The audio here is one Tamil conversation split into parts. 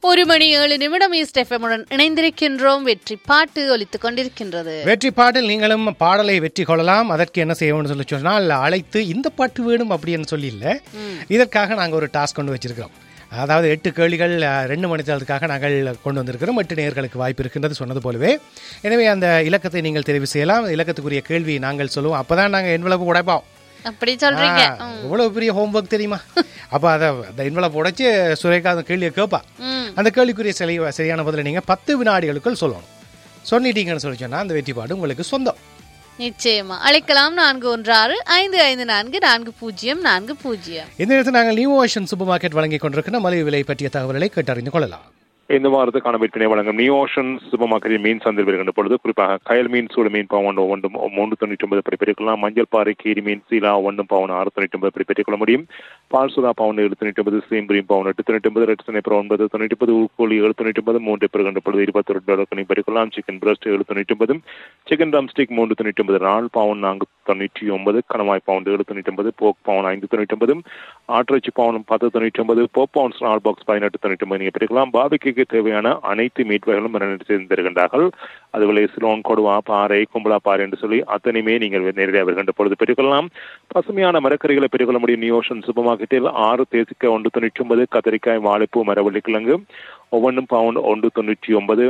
ஒரு மணி ஏழு நிமிடம் ஈஸ்ட் எஃப்எம்முடன் இணைந்திருக்கின்றோம் வெற்றி பாட்டு ஒலித்துக் கொண்டிருக்கின்றது வெற்றி பாட்டில் நீங்களும் பாடலை வெற்றி கொள்ளலாம் அதற்கு என்ன செய்யணும்னு சொல்லி சொன்னால் அழைத்து இந்த பாட்டு வேணும் அப்படின்னு சொல்லி இல்லை இதற்காக நாங்கள் ஒரு டாஸ்க் கொண்டு வச்சிருக்கிறோம் அதாவது எட்டு கேள்விகள் அஹ், ரெண்டு மணி நேரத்துக்காக நாங்கள் கொண்டு வந்திருக்கிறோம் எட்டு நேர்களுக்கு வாய்ப்பு இருக்கின்றது சொன்னது போலவே எனவே அந்த இலக்கத்தை நீங்கள் தெரிவு செய்யலாம் இலக்கத்துக்குரிய கேள்வி நாங்கள் சொல்லுவோம் அப்பதான் நாங்கள் என்வலப்பு உடைப்போம் அப்படி சொல்றீங்க ஆ, எவ்வளவு பெரிய ஹோம்ஒர்க் தெரியுமா அப்போ அதை அந்த என்வலப் உடைச்சு சுரேகா அந்த கேள்வியை கேட்பா ம். அந்த கேள்விக்குரிய சிலை சரியான பதிலை நீங்கள் பத்து வினாடிகளுக்குள் சொல்லணும் சொன்னிட்டீங்கன்னு சொல்லி சொன்னால் அந்த வெற்றி பாடு உங்களுக்கு சொந்தம் நிச்சயமா அழைக்கலாம் நான்கு ஒன்று ஆறு ஐந்து ஐந்து நான்கு நான்கு பூஜ்ஜியம் நான்கு பூஜ்ஜியம் இந்த நேரத்தில் நாங்கள் நியூ ஓஷன் சூப்பர் மார்க்கெட் வழங்கி கொண்டிருக்கிற மலிவு விலை பற்றிய தகவல்களை கேட்டறிந்து கொள்ளலாம் இந்த வாரத்துக்கான விற்பனை வழங்கும் நியூ ஓஷன் சூப்பர் மார்க்கெட்டில் மீன் சந்தை வருகின்ற பொழுது குறிப்பாக கயல் மீன் சூடு மீன் பவுன் ஒன்றும் மூன்று தொண்ணூற்றி ஒன்பது படி பெற்றுக்கொள்ளலாம் மஞ்சள் பாறை கீரி மீன் சீலா ஒன்றும் பவுன் ஆறு தொண்ணூற்றி ஒன்பது படி பெற்றுக்கொள்ள முடியும் பால் சுதா பவுன் ஏழு தொண்ணூற்றி ஒன்பது சீம்பரியும் பவுன் எட்டு தொண்ணூற்றி ஒன்பது ரெட் சனைப்பர் ஒன்பது தொண்ணூற்றி ஒன்பது ஊக்கோழி ஏழு தொண்ணூற்றி ஒன்பது மூன்று பெறுகின்ற பொழுது இருபத்தி ரெண்டு டாலர் கணி பெற்றுக்கொள்ளலாம் சிக்கன் பிரஸ்ட் ஏழு தொண்ணூற்றி ஒன்பது சிக்கன் ட்ரம்ஸ்டிக் மூன்று தொண்ணூற்றி ஒன்பது ரால் பவுன் நான்கு தொண்ணூற்றி ஒன்பது கணவாய் பவுன் ஏழு தொண்ணூற்றி ஒன்பது போக் பவுன் ஐந்து தொண்ணூற்றி ஒன்பது ஆட்டிறைச்சி பவுன் பத்து தொண்ணூற்றி ஒன்பது போப் பவுன்ஸ் நாலு பாக்ஸ் பதினெட்டு தொண்ணூற்றி ஒன்பது நீங்கள் பெற்றுக்கலாம் பாபிக்கு தேவையான அனைத்து மீட் வகைகளும் மரணம் செய்து தருகின்றார்கள் அதுபோல சிலோன் கொடுவா பாறை கும்பலா பாறை என்று சொல்லி அத்தனையுமே நீங்கள் நேரடியாக வருகின்ற பொழுது பெற்றுக்கொள்ளலாம் பசுமையான மரக்கறிகளை பெற்றுக்கொள்ள முடியும் நியூ ஓஷன் சூப்பர் மார்க்கெட்டில் ஆறு தேசிக்காய் ஒன்று தொண்ணூற்றி ஒன்பது கத்திரிக்காய் வாழைப்பூ மரவள்ளி கிழங்கு ஒவ்வொன்றும் பவுண்ட் ஒன்று தொண்ணூற்றி ஒன்பது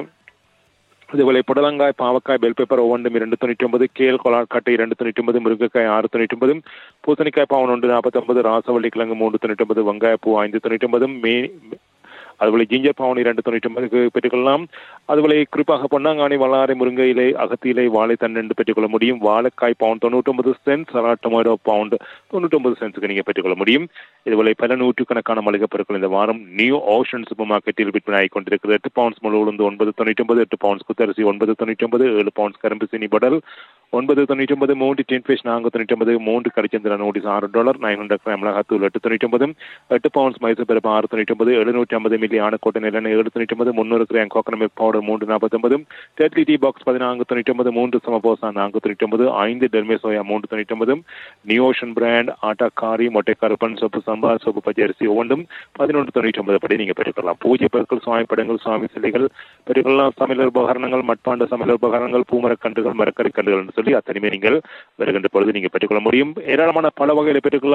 അതുപോലെ പുടലങ്കായ് പാവക്കായ് ബെൽ പേപ്പർ ഒവണ്ടും രണ്ട് തൊണ്ണൂറ്റി ഒമ്പത് കേൽ കൊളാർക്കട്ട രണ്ട് തൊണ്ണൂറ്റി ഒമ്പത് മുരുങ്ങക്കായ് ആറ് തൊണ്ണൂറ്റി ഒമ്പതും പൂസണിക്കായ് പാവൺ ഉണ്ട് നാൽപ്പത്തി ഒമ്പത് രാസവള്ളി കിഴങ്ങ് മൂന്ന് തൊണ്ണൂറ്റി ഒമ്പത് വെങ്കായപ്പൂ അഞ്ച് തൊണ്ണൂറ്റി ഒമ്പതും മേ അതുപോലെ ஜிஞ்சர் பவுன் இரண்டு தொண்ணூற்றி ஒன்பதுக்கு பெற்றுக்கொள்ளலாம் அதுபோல குறிப்பாக பொன்னாங்கானி வல்லாரை முருங்கை இலை அகத்தி இலை வாழை தண்டு பெற்றுக்கொள்ள முடியும் வாழைக்காய் பவுன் தொண்ணூற்றொன்பது சென்ட் சலா டொமேட்டோ பவுண்ட் தொண்ணூற்றொன்பது சென்ட்ஸுக்கு நீங்கள் பெற்றுக்கொள்ள முடியும் இதுபோல பல நூற்றுக்கணக்கான மளிகை பொருட்கள் இந்த வாரம் நியூ ஓஷன் சூப்பர் மார்க்கெட்டில் விற்பனை ஆகி கொண்டிருக்கிறது எட்டு பவுன்ஸ் முழு உளுந்து ஒன்பது தொண்ணூற்றி ஒன்பது எட்டு பவுன்ஸ் குத்தரிசி ஒன்பது தொண்ணூற்றி ஒன்பது ஏழு பவுன்ஸ் கரும்பு சீனி படல் ஒன்பது தொண்ணூற்றி ஒன்பது மூன்று டென் ஃபிஷ் நான்கு தொண்ணூற்றி ஒன்பது மூன்று கரிச்சந்திர நோட்டீஸ் ஆறு டாலர் நைன் ஹண்ட்ரட் கிராம் மிளகாத்தூள் எட்டு தொண்ணூற்றி ஒன்பது எட்டு பவுன்ஸ் மைசூர் பருப்பு ஆறு தொண்ணூற்றி ஒன்பது எழுநூற்றி ஐம்பது மில்லி ஆனக்கோட்டை நிலெண்ணெய் ஏழு தொண்ணூற்றி ஒன்பது முந்நூறு கிராம் கோகனட் மில்க் பவுடர் மூன்று நாற்பத்தொன்பது தேர்ட்டி டீ பாக்ஸ் பதினான்கு தொண்ணூற்றி ஒன்பது மூன்று சமபோசா நான்கு தொண்ணூற்றி ஒன்பது ஐந்து டெல்மே சோயா மூன்று தொண்ணூற்றி ஒன்பது நியோஷன் பிராண்ட் ஆட்டா காரி மொட்டை கருப்பன் சோப்பு சம்பா சோப்பு பச்சரிசி ஒவ்வொன்றும் பதினொன்று தொண்ணூற்றி ஒன்பது படி நீங்கள் பெற்றுக்கொள்ளலாம் பூஜை பொருட்கள் சுவாமி படங்கள் சுவாமி சிலைகள் பெற்றுக்கொள்ளலாம் சமையல் உபகரணங்கள் மட்பாண்ட சமையல் உபகரணங்கள் பூமரக்கன்றுகள் மரக்கறி கன்றுகள் என்று சொல்லி அத்தனையுமே நீங்கள் வருகின்ற பொழுது நீங்கள் பெற்றுக்கொள்ள முடியும் ஏராளமான பல வகைகளை பெற்றுக்கொள்ளலாம்